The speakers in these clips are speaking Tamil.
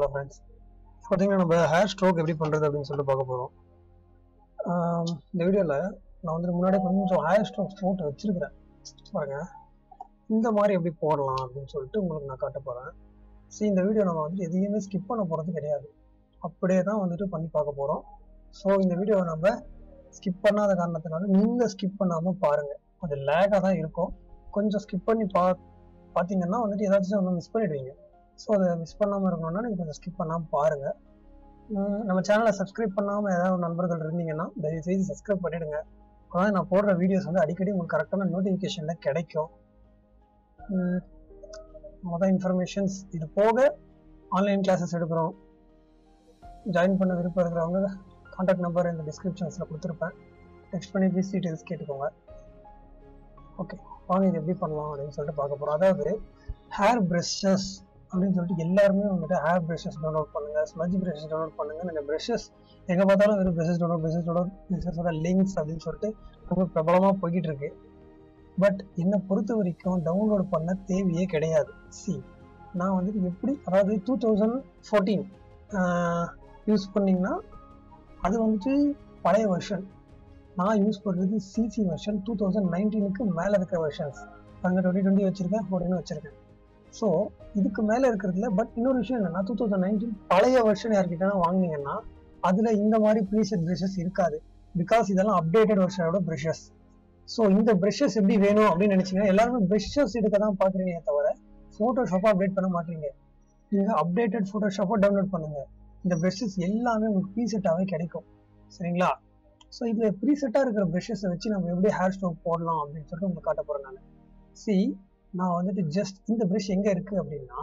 ஹலோ ஃப்ரெண்ட்ஸ் பார்த்தீங்கன்னா நம்ம ஹேர் ஸ்ட்ரோக் எப்படி பண்ணுறது அப்படின்னு சொல்லிட்டு பார்க்க போகிறோம் இந்த வீடியோவில் நான் வந்து முன்னாடி கொஞ்சம் ஹேர் ஸ்ட்ரோக்ஸ் போட்டு வச்சிருக்கிறேன் பாருங்க இந்த மாதிரி எப்படி போடலாம் அப்படின்னு சொல்லிட்டு உங்களுக்கு நான் காட்ட போகிறேன் சரி இந்த வீடியோ நம்ம வந்து எதையுமே ஸ்கிப் பண்ண போகிறது கிடையாது அப்படியே தான் வந்துட்டு பண்ணி பார்க்க போகிறோம் ஸோ இந்த வீடியோவை நம்ம ஸ்கிப் பண்ணாத காரணத்தினால நீங்கள் ஸ்கிப் பண்ணாமல் பாருங்கள் கொஞ்சம் லேகாக தான் இருக்கும் கொஞ்சம் ஸ்கிப் பண்ணி பா பார்த்தீங்கன்னா வந்துட்டு ஏதாச்சும் ஒன்று மிஸ் பண்ணிடுவீங்க ஸோ அதை மிஸ் பண்ணாமல் இருக்கணும்னா நீங்கள் கொஞ்சம் ஸ்கிப் பண்ணாமல் பாருங்கள் நம்ம சேனலை சப்ஸ்கிரைப் பண்ணாமல் ஏதாவது நண்பர்கள் இருந்தீங்கன்னா தயவுசெய்து சப்ஸ்கிரைப் பண்ணிடுங்க அதான் நான் போடுற வீடியோஸ் வந்து அடிக்கடி உங்களுக்கு கரெக்டான நோட்டிஃபிகேஷனில் கிடைக்கும் மொதல் இன்ஃபர்மேஷன்ஸ் இது போக ஆன்லைன் கிளாஸஸ் எடுக்கிறோம் ஜாயின் பண்ண விருப்பம் இருக்கிறவங்க கான்டாக்ட் நம்பர் இந்த டிஸ்கிரிப்ஷன்ஸில் கொடுத்துருப்பேன் டெக்ஸ்ட் பண்ணி ஃபீஸ் டீட்டெயில்ஸ் கேட்டுக்கோங்க ஓகே வாங்க இது எப்படி பண்ணலாம் அப்படின்னு சொல்லிட்டு பார்க்க போகிறோம் அதாவது ஹேர் ப்ரஷஸ் அப்படின்னு சொல்லிட்டு எல்லாருமே வந்துட்டு ஹேர் ப்ரஷஸ் டவுன்லோட் பண்ணுங்க ஸ்மஜ் ப்ரஷஸ் டவுன்லோட் பண்ணுங்க இந்த ப்ரஷஸ் எங்கே பார்த்தாலும் வெறும் ப்ரஷஸ் டவுன்லோட் ப்ரஷஸ் டவுன்லோட் ப்ரஷஸோட லிங்க்ஸ் அப்படின்னு சொல்லிட்டு ரொம்ப பிரபலமாக போய்கிட்டு இருக்கு பட் என்னை பொறுத்த வரைக்கும் டவுன்லோட் பண்ண தேவையே கிடையாது சி நான் வந்துட்டு எப்படி அதாவது டூ தௌசண்ட் ஃபோர்டீன் யூஸ் பண்ணிங்கன்னா அது வந்துட்டு பழைய வெர்ஷன் நான் யூஸ் பண்ணுறது சிசி வெர்ஷன் டூ தௌசண்ட் நைன்டீனுக்கு மேலே இருக்கிற வெர்ஷன்ஸ் அங்கே டுவெண்ட்டி டுவெண்ட்டி வச்சிருக்கேன் ஃபோர்டீன் வச்சிருக்கேன் ஸோ இதுக்கு மேலே இருக்கிறதுல பட் இன்னொரு விஷயம் என்னன்னா டூ தௌசண்ட் நைன்டீன் பழைய வெர்ஷன் யார்கிட்ட வாங்கினீங்கன்னா அதில் இந்த மாதிரி ப்ரீசெட் ப்ரஷஸ் இருக்காது பிகாஸ் இதெல்லாம் அப்டேட்டட் வெர்ஷனோட ப்ரஷஸ் ஸோ இந்த ப்ரஷஸ் எப்படி வேணும் அப்படின்னு நினச்சிங்கன்னா எல்லாருமே ப்ரஷஸ் எடுக்க தான் பார்க்குறீங்க தவிர ஃபோட்டோஷாப்பை அப்டேட் பண்ண மாட்டீங்க நீங்கள் அப்டேட்டட் ஃபோட்டோஷாப்பை டவுன்லோட் பண்ணுங்க இந்த ப்ரஷஸ் எல்லாமே உங்களுக்கு ப்ரீசெட்டாகவே கிடைக்கும் சரிங்களா ஸோ இதில் ப்ரீசெட்டாக இருக்கிற ப்ரஷஸை வச்சு நம்ம எப்படி ஹேர் ஸ்ட்ரோக் போடலாம் அப்படின்னு சொல்லிட்டு உங்களுக்கு காட்ட போகிறேன் நான் சி நான் வந்துட்டு ஜஸ்ட் இந்த ப்ரஷ் எங்கே இருக்குது அப்படின்னா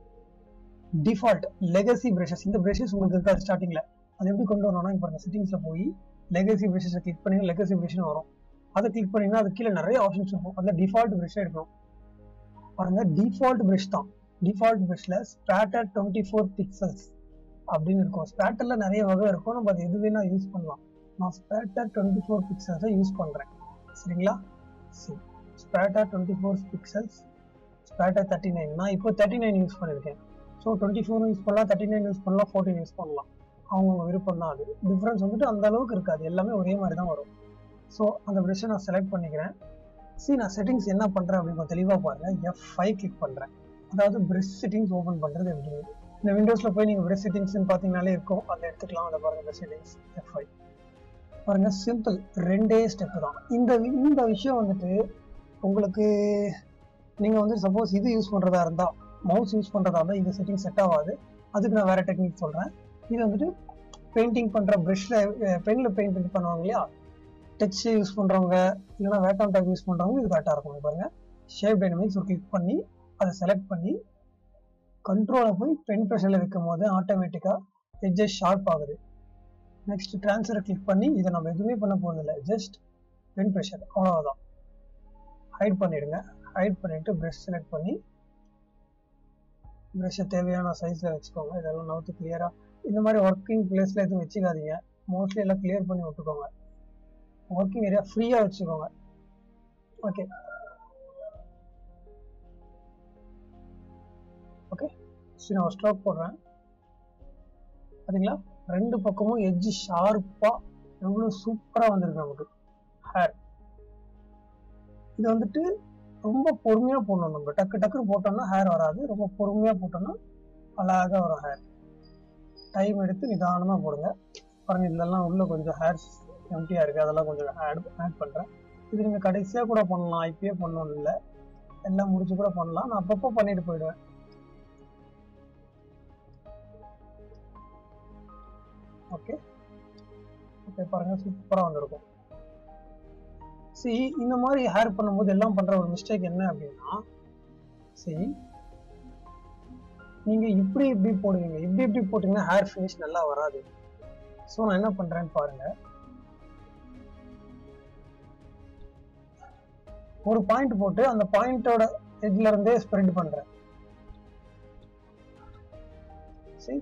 டிஃபால்ட் லெகசி ப்ரஷஸ் இந்த ப்ரஷஸ் உங்களுக்கு இருக்காது ஸ்டார்டிங்கில் அது எப்படி கொண்டு வரணும்னா இப்போ பாருங்கள் செட்டிங்ஸில் போய் லெகசி ப்ரஷஸை கிளிக் பண்ணி லெகசி ப்ரஷ்னு வரும் அதை கிளிக் பண்ணிங்கன்னா அது கீழே நிறைய ஆப்ஷன்ஸ் இருக்கும் அதில் டிஃபால்ட் ப்ரஷ் எடுக்கணும் பாருங்க டிஃபால்ட் ப்ரஷ் தான் டிஃபால்ட் ப்ரஷ்ல ஸ்பேட்டர் டுவெண்ட்டி ஃபோர் பிக்சல்ஸ் அப்படின்னு இருக்கும் ஸ்பேட்டர்ல நிறைய வகை இருக்கும் நம்ம அது எது வேணா யூஸ் பண்ணலாம் நான் ஸ்பேட்டர் டுவெண்ட்டி ஃபோர் பிக்சல்ஸை யூஸ் பண்ணுறேன் சரிங்களா சரி spatter twenty four pixels spatter thirty nine நான் இப்போ தேர்ட்டி நைன் யூஸ் பண்ணியிருக்கேன் ஸோ டுவெண்ட்டி ஃபோர் யூஸ் பண்ணலாம் தேர்ட்டி நைன் யூஸ் பண்ணலாம் ஃபோர்டீன் யூஸ் பண்ணலாம் அவங்கவுங்க விருப்பம் தான் அது டிஃப்ரென்ஸ் வந்துட்டு அந்த அளவுக்கு இருக்காது எல்லாமே ஒரே மாதிரி தான் வரும் ஸோ அந்த ப்ரெஷ்ஷை நான் செலக்ட் பண்ணிக்கிறேன் சி நான் செட்டிங்ஸ் என்ன பண்ணுறேன் அப்படின்னு தெளிவாக பாருங்கள் எஃப் ஃபைவ் கிளிக் பண்ணுறேன் அதாவது ப்ரெஷ் செட்டிங்ஸ் ஓப்பன் பண்ணுறது எப்படி இந்த விண்டோஸில் போய் நீங்கள் ப்ரெஷ் செட்டிங்ஸ்னு பார்த்தீங்கனாலே இருக்கும் அதை எடுத்துக்கலாம் அதை பாருங்கள் ப்ரெஷ் செட்டிங்ஸ் எஃப் ஃபைவ் பாருங்க சிம்பிள் ரெண்டே ஸ்டெப் தான் இந்த இந்த விஷயம் வந்துட்டு உங்களுக்கு நீங்கள் வந்து சப்போஸ் இது யூஸ் பண்ணுறதா இருந்தால் மவுஸ் யூஸ் பண்ணுறதா இருந்தால் இந்த செட்டிங் செட் ஆகாது அதுக்கு நான் வேறு டெக்னிக் சொல்கிறேன் இது வந்துட்டு பெயிண்டிங் பண்ணுற ப்ரெஷ்ஷில் பெனில் பெயிண்ட் பண்ணுவாங்க இல்லையா டச் யூஸ் பண்ணுறவங்க இல்லைனா வேட்டாம் டைப் யூஸ் பண்ணுறவங்க இது கரெக்டாக இருக்கும் பாருங்க ஷேப் டைனமிக்ஸ் ஒரு கிளிக் பண்ணி அதை செலக்ட் பண்ணி கண்ட்ரோலை போய் பென் ப்ரெஷரில் வைக்கும் போது ஆட்டோமேட்டிக்காக எட்ஜஸ் ஷார்ப் ஆகுது நெக்ஸ்ட் ட்ரான்ஸ்ஃபரை கிளிக் பண்ணி இதை நம்ம எதுவுமே பண்ண போகிறதில்ல ஜஸ்ட் பென் ப்ரெஷர் அவ்வளோதான் ஹைட் பண்ணிடுங்க ஹைட் பண்ணிவிட்டு ப்ரெஷ் செலக்ட் பண்ணி ப்ரெஷ்ஷை தேவையான சைஸில் வச்சுக்கோங்க இதெல்லாம் நவுத்து கிளியராக இந்த மாதிரி ஒர்க்கிங் பிளேஸில் எதுவும் வச்சுக்காதீங்க மோஸ்ட்லி எல்லாம் கிளியர் பண்ணி விட்டுக்கோங்க ஒர்க்கிங் ஏரியா ஃப்ரீயாக வச்சுக்கோங்க ஓகே ஓகே சரி நான் ஸ்ட்ரோக் போடுறேன் பார்த்தீங்களா ரெண்டு பக்கமும் எட்ஜ் ஷார்ப்பாக எவ்வளோ சூப்பராக வந்திருக்கு நமக்கு ஹேர் இது வந்துட்டு ரொம்ப பொறுமையாக போடணும் நம்ம டக்கு டக்குன்னு போட்டோம்னா ஹேர் வராது ரொம்ப பொறுமையாக போட்டோம்னா அழகாக வரும் ஹேர் டைம் எடுத்து நிதானமாக போடுங்க பாருங்க இதெல்லாம் உள்ள கொஞ்சம் ஹேர்ஸ் எம்டியாக இருக்குது அதெல்லாம் கொஞ்சம் ஆட் ஆட் பண்ணுறேன் இது நீங்கள் கடைசியாக கூட பண்ணலாம் இப்பயே பண்ணணும் இல்லை எல்லாம் முடிச்சு கூட பண்ணலாம் நான் அப்பப்போ பண்ணிட்டு போயிடுவேன் ஓகே ஓகே பாருங்க சூப்பராக வந்திருக்கும் சி இந்த மாதிரி ஹேர் பண்ணும்போது எல்லாம் பண்ணுற ஒரு மிஸ்டேக் என்ன அப்படின்னா சி நீங்கள் இப்படி இப்படி போடுவீங்க இப்படி இப்படி போட்டிங்கன்னா ஹேர் ஃபினிஷ் நல்லா வராது ஸோ நான் என்ன பண்ணுறேன்னு பாருங்கள் ஒரு பாயிண்ட் போட்டு அந்த பாயிண்டோட எட்ல இருந்தே ஸ்ப்ரெட் பண்றேன் சரி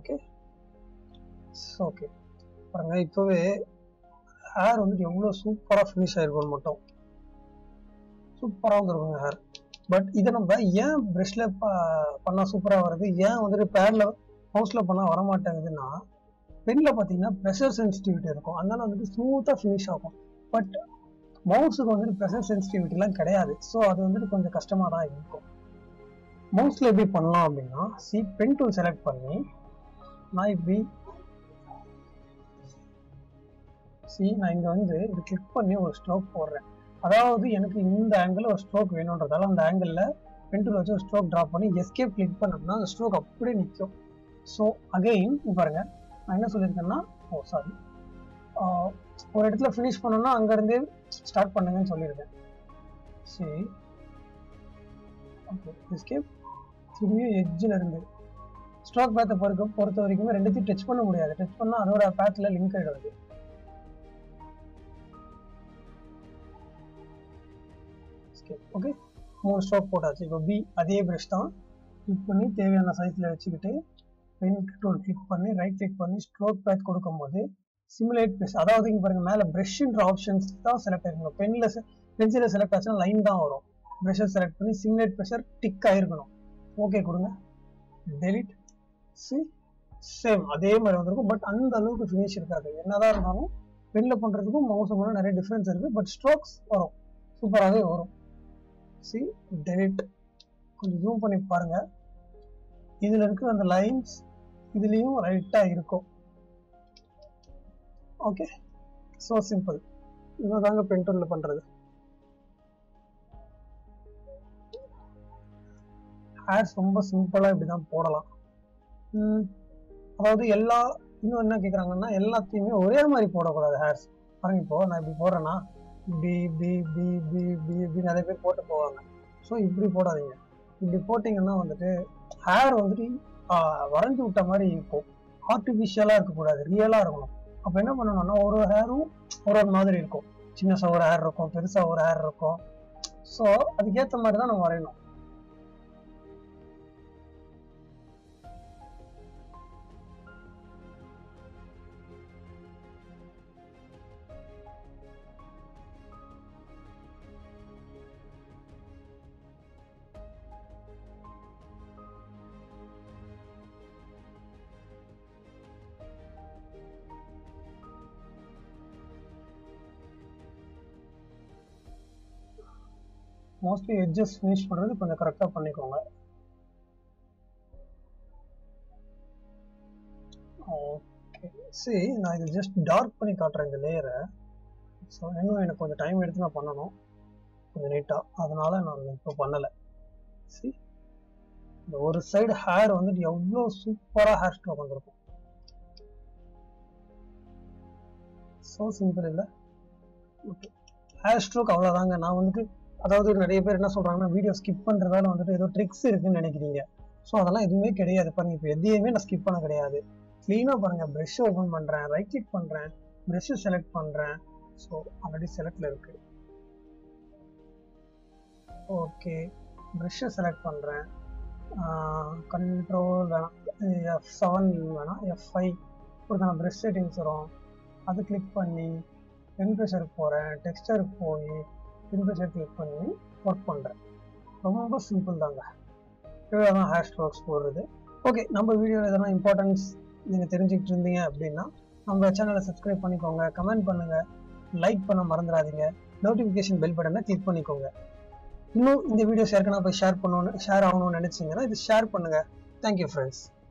ஓகே ஓகே பாருங்க இப்போவே ஹேர் வந்துட்டு எவ்வளோ சூப்பராக ஃபினிஷ் ஆயிருக்கும் மட்டும் சூப்பராக வந்துருக்குங்க ஹேர் பட் இதை நம்ம ஏன் ப்ரெஷ்ல பண்ணால் சூப்பராக வருது ஏன் வந்துட்டு பேரில் மவுஸில் பண்ணால் வரமாட்டேங்குதுன்னா பெனில் பார்த்தீங்கன்னா ப்ரெஷர் சென்சிட்டிவிட்டி இருக்கும் அதனால வந்துட்டு ஸ்மூத்தாக ஃபினிஷ் ஆகும் பட் மவுஸுக்கு வந்துட்டு ப்ரெஷர் சென்சிட்டிவிட்டிலாம் கிடையாது ஸோ அது வந்துட்டு கொஞ்சம் கஷ்டமாக தான் இருக்கும் மவுஸில் எப்படி பண்ணலாம் அப்படின்னா சி பென் டூல் செலக்ட் பண்ணி நான் இப்படி சி நான் இங்கே வந்து இது கிளிக் பண்ணி ஒரு ஸ்ட்ரோக் போடுறேன் அதாவது எனக்கு இந்த ஆங்கிள் ஒரு ஸ்ட்ரோக் வேணுன்றதால அந்த ஆங்கிளில் பென் டூல் வச்சு ஒரு ஸ்ட்ரோக் ட்ராப் பண்ணி எஸ்கேப் கிளிக் பண்ணோம்னா அந்த ஸ்ட்ரோக் அப்படியே நிற்கும் ஸோ அகெயின் பாருங்க நான் என்ன சொல்லியிருக்கேன்னா ஓ சாரி ஒரு இடத்துல ஃபினிஷ் பண்ணோம்னா அங்கேருந்தே ஸ்டார்ட் பண்ணுங்கன்னு சொல்லியிருக்கேன் சரி ஓகே எஸ்கேப் திரும்பியும் எட்ஜில் இருந்து ஸ்ட்ரோக் பேத்தை பொறுக்க பொறுத்த வரைக்கும் ரெண்டுத்தையும் டச் பண்ண முடியாது டச் பண்ணால் அதோட பேத்தில் லிங்க் ஆகிடுது ஓகே மூணு ஸ்ட்ரோக் போட்டாச்சு இப்போ பி அதே ப்ரஷ் தான் கிளிக் பண்ணி தேவையான சைஸில் வச்சுக்கிட்டு பென் டூல் கிளிக் பண்ணி ரைட் கிளிக் பண்ணி ஸ்ட்ரோக் பேத் கொடுக்கும்போது சிமுலேட் ப்ரெஷ் அதாவது இங்கே பாருங்க மேலே ப்ரெஷ்ன்ற ஆப்ஷன்ஸ் தான் செலக்ட் ஆயிருக்கணும் பென்னில் பென்சிலில் செலக்ட் ஆச்சுன்னா லைன் தான் வரும் ப்ரெஷ்ஷை செலக்ட் பண்ணி சிமுலேட் ப்ரெஷர் டிக் ஆயிருக்கணும் ஓகே கொடுங்க டெலிட் சி சேம் அதே மாதிரி வந்திருக்கும் பட் அந்த அளவுக்கு ஃபினிஷ் இருக்காது என்னதான் இருந்தாலும் பென்னில் பண்ணுறதுக்கும் மவுஸ் பண்ண நிறைய டிஃப்ரென்ஸ் இருக்குது பட் ஸ்ட்ரோக்ஸ் வரும் சூப்பராகவே வரும் சி டெலிட் கொஞ்சம் ஜூம் பண்ணி பாருங்க இதில் இருக்கிற அந்த லைன்ஸ் இதுலேயும் ரைட்டாக இருக்கும் ஓகே ஸோ சிம்பிள் இவ்வளோ தாங்க பென்டூனில் பண்ணுறது ஹேர்ஸ் ரொம்ப சிம்பிளாக இப்படி தான் போடலாம் அதாவது எல்லா இன்னும் என்ன கேட்குறாங்கன்னா எல்லாத்தையுமே ஒரே மாதிரி போடக்கூடாது ஹேர்ஸ் பாருங்க இப்போ நான் இப்படி போடுறேன்னா B B B B B இப்படி நிறைய பேர் போட்டு போவாங்க ஸோ இப்படி போடாதீங்க இப்படி போட்டிங்கன்னா வந்துட்டு ஹேர் வந்துட்டு வரைஞ்சி விட்ட மாதிரி இருக்கும் ஆர்டிஃபிஷியலாக இருக்கக்கூடாது ரியலாக இருக்கணும் அப்போ என்ன பண்ணணும்னா ஒரு ஒரு ஹேரும் ஒரு ஒரு மாதிரி இருக்கும் சின்னசாக ஒரு ஹேர் இருக்கும் பெருசாக ஒரு ஹேர் இருக்கும் ஸோ அதுக்கேற்ற மாதிரி தான் நம்ம வரையணும் மோஸ்ட்லி எட்ஜஸ் ஃபினிஷ் பண்ணுறது கொஞ்சம் கரெக்டாக பண்ணிக்கோங்க ஓகே சரி நான் இது ஜஸ்ட் டார்க் பண்ணி காட்டுறேன் இந்த லேயரை ஸோ இன்னும் எனக்கு கொஞ்சம் டைம் எடுத்து நான் பண்ணணும் கொஞ்சம் நீட்டாக அதனால நான் இப்போ பண்ணலை சரி இந்த ஒரு சைடு ஹேர் வந்துட்டு எவ்வளோ சூப்பராக ஹேர் ஸ்ட்ரோக் வந்திருக்கும் ஸோ சிம்பிள் இல்லை ஓகே ஹேர் ஸ்ட்ரோக் அவ்வளோதாங்க நான் வந்துட்டு அதாவது நிறைய பேர் என்ன சொல்றாங்கன்னா வீடியோ ஸ்கிப் பண்றதால வந்துட்டு ஏதோ ட்ரிக்ஸ் இருக்குன்னு நினைக்கிறீங்க ஸோ அதெல்லாம் எதுவுமே கிடையாது பாருங்க இப்போ எதையுமே நான் ஸ்கிப் பண்ண கிடையாது க்ளீனாக பாருங்க ப்ரெஷ் ஓப்பன் பண்றேன் ரைட் கிளிக் பண்றேன் ப்ரெஷ் செலக்ட் பண்றேன் ஸோ ஆல்ரெடி செலக்ட்ல இருக்கு ஓகே ப்ரெஷ்ஷை செலக்ட் பண்றேன் கண்ட்ரோல் வேணாம் எஃப் செவன் வேணாம் எஃப் ஃபைவ் கொடுத்த நான் ப்ரெஷ் செட்டிங்ஸ் வரும் அது கிளிக் பண்ணி டெம்பரேச்சருக்கு போகிறேன் டெக்ஸ்டருக்கு போய் டெம்பரேச்சர் கிளிக் பண்ணி ஒர்க் பண்ணுறேன் ரொம்ப சிம்பிள் தாங்க இவ்வளோ தான் ஹேர் ஸ்ட்ரோக்ஸ் போடுறது ஓகே நம்ம வீடியோவில் எதனா இம்பார்ட்டன்ஸ் நீங்கள் தெரிஞ்சுக்கிட்டு இருந்தீங்க அப்படின்னா நம்ம சேனலை சப்ஸ்கிரைப் பண்ணிக்கோங்க கமெண்ட் பண்ணுங்கள் லைக் பண்ண மறந்துடாதீங்க நோட்டிஃபிகேஷன் பெல் பட்டனை கிளிக் பண்ணிக்கோங்க இன்னும் இந்த வீடியோஸ் ஏற்கனவே போய் ஷேர் பண்ணணும்னு ஷேர் ஆகணும்னு நினச்சிங்கன்னா இது ஷேர் பண்ணுங்கள் தேங்க்யூ ஃப்ரெண்ட்ஸ்